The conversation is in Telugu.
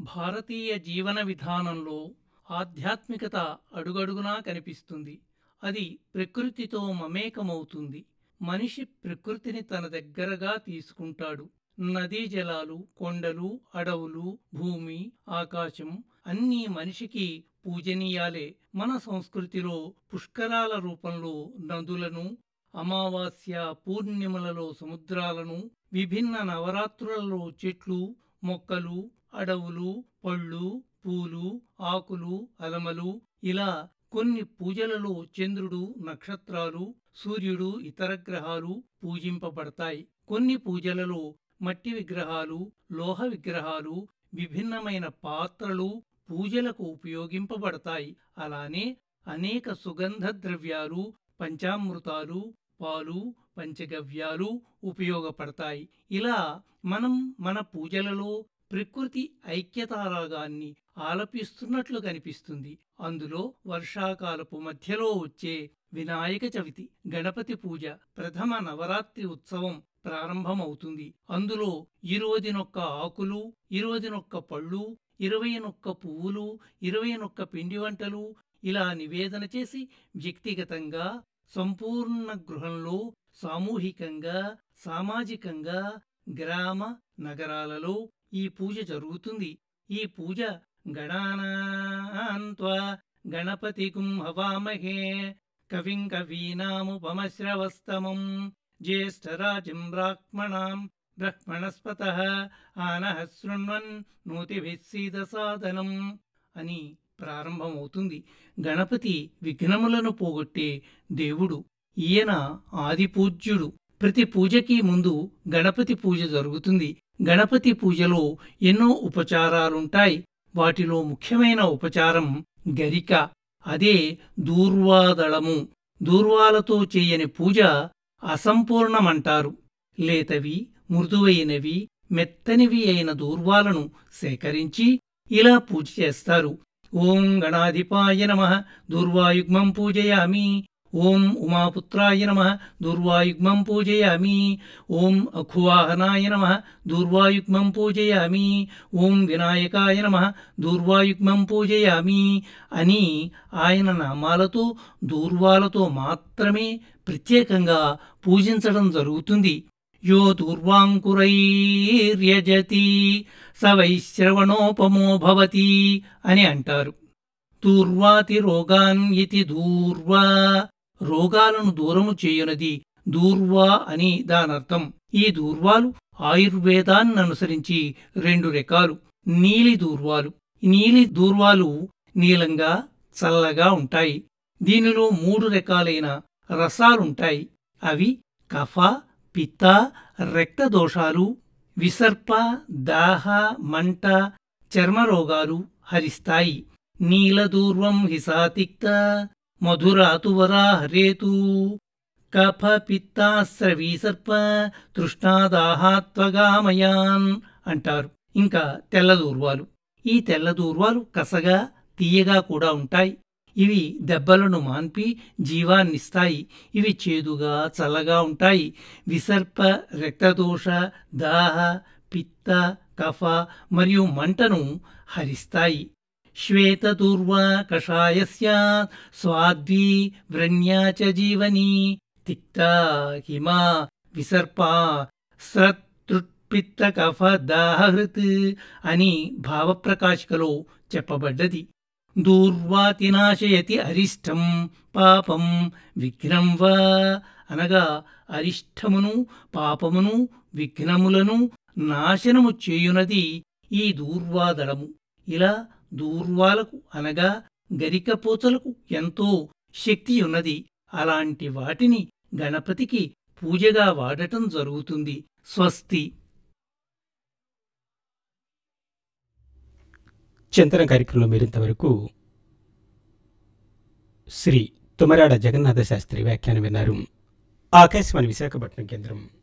భారతీయ జీవన విధానంలో ఆధ్యాత్మికత అడుగడుగునా కనిపిస్తుంది అది ప్రకృతితో మమేకమవుతుంది మనిషి ప్రకృతిని తన దగ్గరగా తీసుకుంటాడు నదీ జలాలు కొండలు అడవులు భూమి ఆకాశం అన్నీ మనిషికి పూజనీయాలే మన సంస్కృతిలో పుష్కరాల రూపంలో నదులను అమావాస్య పూర్ణిమలలో సముద్రాలను విభిన్న నవరాత్రులలో చెట్లు మొక్కలు అడవులు పళ్ళు పూలు ఆకులు అలమలు ఇలా కొన్ని పూజలలో చంద్రుడు నక్షత్రాలు సూర్యుడు ఇతర గ్రహాలు పూజింపబడతాయి కొన్ని పూజలలో మట్టి విగ్రహాలు లోహ విగ్రహాలు విభిన్నమైన పాత్రలు పూజలకు ఉపయోగింపబడతాయి అలానే అనేక సుగంధ ద్రవ్యాలు పంచామృతాలు పాలు పంచగవ్యాలు ఉపయోగపడతాయి ఇలా మనం మన పూజలలో ప్రకృతి ఐక్యతారాగాన్ని ఆలపిస్తున్నట్లు కనిపిస్తుంది అందులో వర్షాకాలపు మధ్యలో వచ్చే వినాయక చవితి గణపతి పూజ ప్రథమ నవరాత్రి ఉత్సవం ప్రారంభమవుతుంది అందులో ఇరువదినొక్క ఆకులు ఇరువదినొక్క పళ్ళు ఇరవై నొక్క పువ్వులు ఇరవై నొక్క పిండి వంటలు ఇలా నివేదన చేసి వ్యక్తిగతంగా సంపూర్ణ గృహంలో సామూహికంగా సామాజికంగా గ్రామ నగరాలలో ఈ పూజ జరుగుతుంది ఈ పూజ గణానాన్త్వా గణపతికుం హవామహే కవిం కవీనాముపమశ్రవస్తమం జ్యేష్ఠరాజం బ్రాహ్మణాం బ్రహ్మణస్పత ఆనః శృణ్వన్ నూతిభిస్సీద సాధనం అని ప్రారంభమవుతుంది గణపతి విఘ్నములను పోగొట్టే దేవుడు ఈయన ఆదిపూజ్యుడు ప్రతి పూజకి ముందు గణపతి పూజ జరుగుతుంది గణపతి పూజలో ఎన్నో ఉపచారాలుంటాయి వాటిలో ముఖ్యమైన ఉపచారం గరిక అదే దూర్వాదళము దూర్వాలతో చేయని పూజ అసంపూర్ణమంటారు లేతవి మృదువైనవి మెత్తనివి అయిన దూర్వాలను సేకరించి ఇలా పూజ చేస్తారు ఓం గణాధిపాయ నమ దూర్వాయుగ్మం పూజయామి ఓం ఉమాపుత్రాయ నమ దూర్వాయుగ్మం పూజయామి ఓం అఖువాహనాయ నమ దూర్వాయుగ్మం పూజయామి ఓం వినాయకాయ నమ దూర్వాయుగ్మం పూజయామి అని ఆయన నామాలతో దూర్వాలతో మాత్రమే ప్రత్యేకంగా పూజించడం జరుగుతుంది యో దూర్వాంకురైర్యజతి స వైశ్రవణోపమో భవతి అని అంటారు దూర్వాతి రోగాన్ ఇతి దూర్వా రోగాలను దూరము చేయునది దూర్వా అని దానర్థం ఈ దూర్వాలు ఆయుర్వేదాన్ని అనుసరించి రెండు రకాలు నీలి దూర్వాలు నీలి దూర్వాలు నీలంగా చల్లగా ఉంటాయి దీనిలో మూడు రకాలైన రసాలుంటాయి అవి కఫ పిత్త రక్త దోషాలు విసర్ప దాహ మంట చర్మరోగాలు హరిస్తాయి నీలదూర్వం హిసాతిక్త మధురాతువరా హరేతు కఫ పిత్తాస్రవీసర్ప తృష్ణాదాహాత్వగామయాన్ అంటారు ఇంకా తెల్లదూర్వాలు ఈ తెల్లదూర్వాలు కసగా తీయగా కూడా ఉంటాయి ఇవి దెబ్బలను మాన్పి జీవాన్నిస్తాయి ఇవి చేదుగా చల్లగా ఉంటాయి విసర్ప రక్తదోష దాహ పిత్త కఫ మరియు మంటను హరిస్తాయి శ్వేతదూర్వ కషాయస్య స్వాద్వీ వ్రణ్యా చ జీవని తిక్త హిమ విసర్ప స్రతృత్పిత్త కఫ దాహృత్ అని భావప్రకాశికలో చెప్పబడ్డది దూర్వాతినాశయతి అరిష్టం పాపం విఘ్నం వా అనగా అరిష్టమును పాపమును విఘ్నములను నాశనము చేయునది ఈ దూర్వాదళము ఇలా దూర్వాలకు అనగా గరికపోచలకు ఎంతో శక్తి ఉన్నది అలాంటి వాటిని గణపతికి పూజగా వాడటం జరుగుతుంది స్వస్తి చింతన కార్యక్రమంలో మీరింతవరకు శ్రీ తుమరాడ జగన్నాథ శాస్త్రి వ్యాఖ్యానం విన్నారు ఆకాశవాణి విశాఖపట్నం కేంద్రం